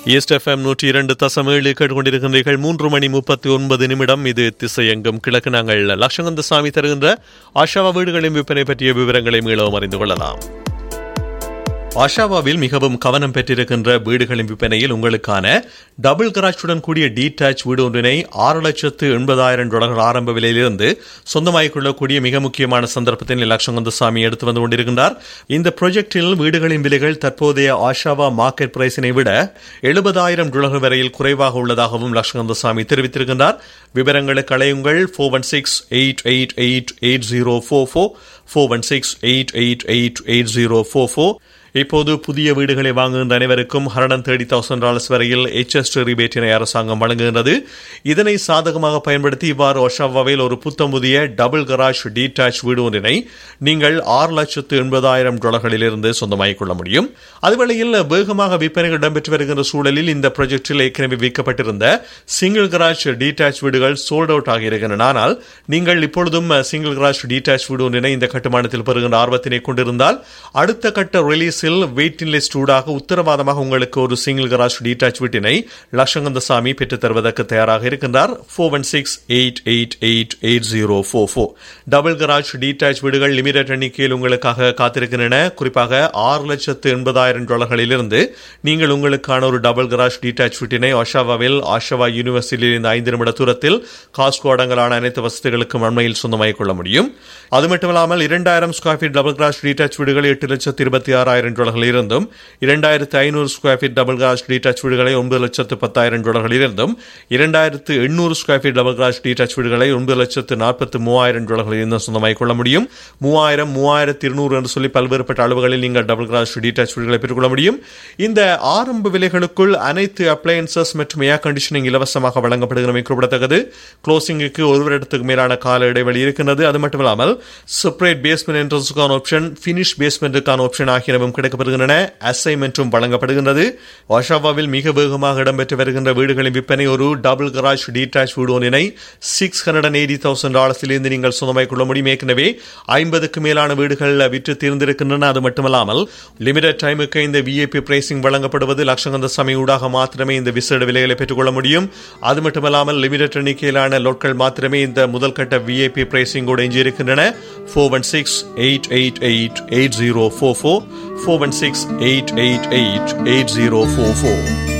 east FM நூற்றி இரண்டு தசம் ஏழு கேட்டுக்கொண்டிருக்கின்றீர்கள் மூன்று மணி முப்பத்தி ஒன்பது நிமிடம் இது திசையெங்கும் கிழக்கு நாங்கள் லட்சங்கந்த சாமி தருகின்ற ஆஷாவா வீடுகளின் விற்பனை பற்றிய விவரங்களை மீளவும் அறிந்து கொள்ளலாம் ஆஷாவாவில் மிகவும் கவனம் பெற்றிருக்கின்ற வீடுகளின் விற்பனையில் உங்களுக்கான டபுள் கராஜுடன் கூடிய டீடாச் வீடு ஒன்றினை ஆறு லட்சத்து எண்பதாயிரம் டாலர் ஆரம்ப விலையிலிருந்து சொந்தமாகிக் கொள்ளக்கூடிய மிக முக்கியமான சந்தர்ப்பத்தில் லட்சங்கந்தசாமி எடுத்து வந்து கொண்டிருக்கின்றார் இந்த ப்ராஜெக்டில் வீடுகளின் விலைகள் தற்போதைய ஆஷாவா மார்க்கெட் பிரைஸினை விட எழுபதாயிரம் டாலர் வரையில் குறைவாக உள்ளதாகவும் லட்சங்கந்தசாமி தெரிவித்திருக்கின்றார் விவரங்களுக்கு அழையுங்கள் four one six eight eight eight eight zero four four four one six eight eight eight eight zero four four இப்போது புதிய வீடுகளை வாங்குகின்ற அனைவருக்கும் ஹண்ட்ரட் தேர்ட்டி தௌசண்ட் டாலர்ஸ் வரையில் எச்எஸ் ரிபேட்டினை அரசாங்கம் வழங்குகின்றது இதனை சாதகமாக பயன்படுத்தி இவ்வாறு ஒஷாவாவில் ஒரு புத்தம் புதிய டபுள் கராஜ் டீடாச் வீடு ஒன்றினை நீங்கள் ஆறு லட்சத்து எண்பதாயிரம் டாலர்களிலிருந்து சொந்தமாகிக் கொள்ள முடியும் அதுவேளையில் வேகமாக விற்பனைகள் இடம்பெற்று வருகின்ற சூழலில் இந்த ப்ராஜெக்டில் ஏற்கனவே விற்கப்பட்டிருந்த சிங்கிள் கராஜ் டீடாச் வீடுகள் சோல்ட் அவுட் ஆகியிருக்கின்றன ஆனால் நீங்கள் இப்பொழுதும் சிங்கிள் கராஜ் டீடாச் வீடு ஒன்றினை இந்த கட்டுமானத்தில் பெறுகின்ற ஆர்வத்தினை கொண்டிருந்தால் அடுத்த கட்ட ரிலீஸ் பிரைஸில் வெயிட்டிங் லிஸ்ட் ஊடாக உத்தரவாதமாக உங்களுக்கு ஒரு சிங்கிள் கராஜ் டீடாச் வீட்டினை லட்சங்கந்த சாமி பெற்றுத் தருவதற்கு தயாராக இருக்கின்றார் four one six eight eight eight eight zero four four double garage detach வீடுகள் லிமிடெட் எண்ணிக்கையில் உங்களுக்காக காத்திருக்கின்றன குறிப்பாக ஆறு லட்சத்து எண்பதாயிரம் டாலர்களிலிருந்து நீங்கள் உங்களுக்கான ஒரு டபுள் கராஜ் டீடாச் வீட்டினை ஒஷாவாவில் ஆஷாவா யூனிவர்சிட்டியில் இந்த ஐந்து நிமிட தூரத்தில் காஸ்கோ அடங்கலான அனைத்து வசதிகளுக்கும் அண்மையில் சொந்தமாகிக் கொள்ள முடியும் அது மட்டுமில்லாமல் இரண்டாயிரம் square feet double garage detach வீடுகள் எட்டு லட்சத்து இருபத்தி ஆறாயிரம் டாலர்கள் இருந்தும் இரண்டாயிரத்து ஐநூறு square feet double garage detach வீடுகளை ஒன்பது லட்சத்து பத்தாயிரம் டாலர்கள் இருந்தும் இரண்டாயிரத்து எண்ணூறு square feet double garage detach வீடுகளை ஒன்பது லட்சத்து நாற்பத்து மூவாயிரம் டாலர்கள் இருந்தும் சொந்தமாகிக் கொள்ள முடியும் மூவாயிரம் மூவாயிரத்து இருநூறு என்று சொல்லி பல்வேறுபட்ட அளவுகளில் நீங்கள் டபுள் கிராஸ் டீடாச் வீடுகளை பெற்றுக்கொள்ள முடியும் இந்த ஆரம்ப விலைகளுக்குள் அனைத்து அப்ளையன்சஸ் மற்றும் ஏர் கண்டிஷனிங் இலவசமாக வழங்கப்படுகிறமை குறிப்பிடத்தக்கது க்ளோசிங்குக்கு ஒரு வருடத்துக்கு மேலான கால இடைவெளி இருக்கின்றது அது மட்டுமில்லாமல் செப்பரேட் பேஸ்மெண்ட் என்ட்ரன்ஸுக்கான ஆப்ஷன் ஃபினிஷ் பேஸ்மெண்ட்டுக்கான ஆப்ஷன் ஆகியனவும் கிடைக்கப்படுகின்றன அசைன்மெண்ட்டும் வழங்கப்படுகின்றது ஒஷாவாவில் மிக வேகமாக இடம்பெற்று வருகின்ற வீடுகளின் விற்பனை ஒரு டபுள் கராஜ் டீடாச் வீடு ஒன்றினை six hundred and eighty thousand டாலர்ஸிலிருந்து நீங்கள் சொந்தமாய் கொள்ள முடியும் ஏற்கனவே ஐம்பதுக்கு மேலான வீடுகள் விற்று தீர்ந்திருக்கின்றன அது மட்டுமல்லாமல் லிமிடெட் டைமுக்கு இந்த விஐபி பிரைசிங் வழங்கப்படுவது லட்சங்கந்த சமய ஊடாக மாத்திரமே இந்த விசேட விலைகளை பெற்றுக்கொள்ள முடியும் அது மட்டுமல்லாமல் லிமிடெட் எண்ணிக்கையிலான லோட்கள் மாத்திரமே இந்த முதல் கட்ட விஐபி பிரைசிங்கோடு எஞ்சியிருக்கின்றன four one six eight eight eight eight zero four four four one six eight eight eight eight zero four four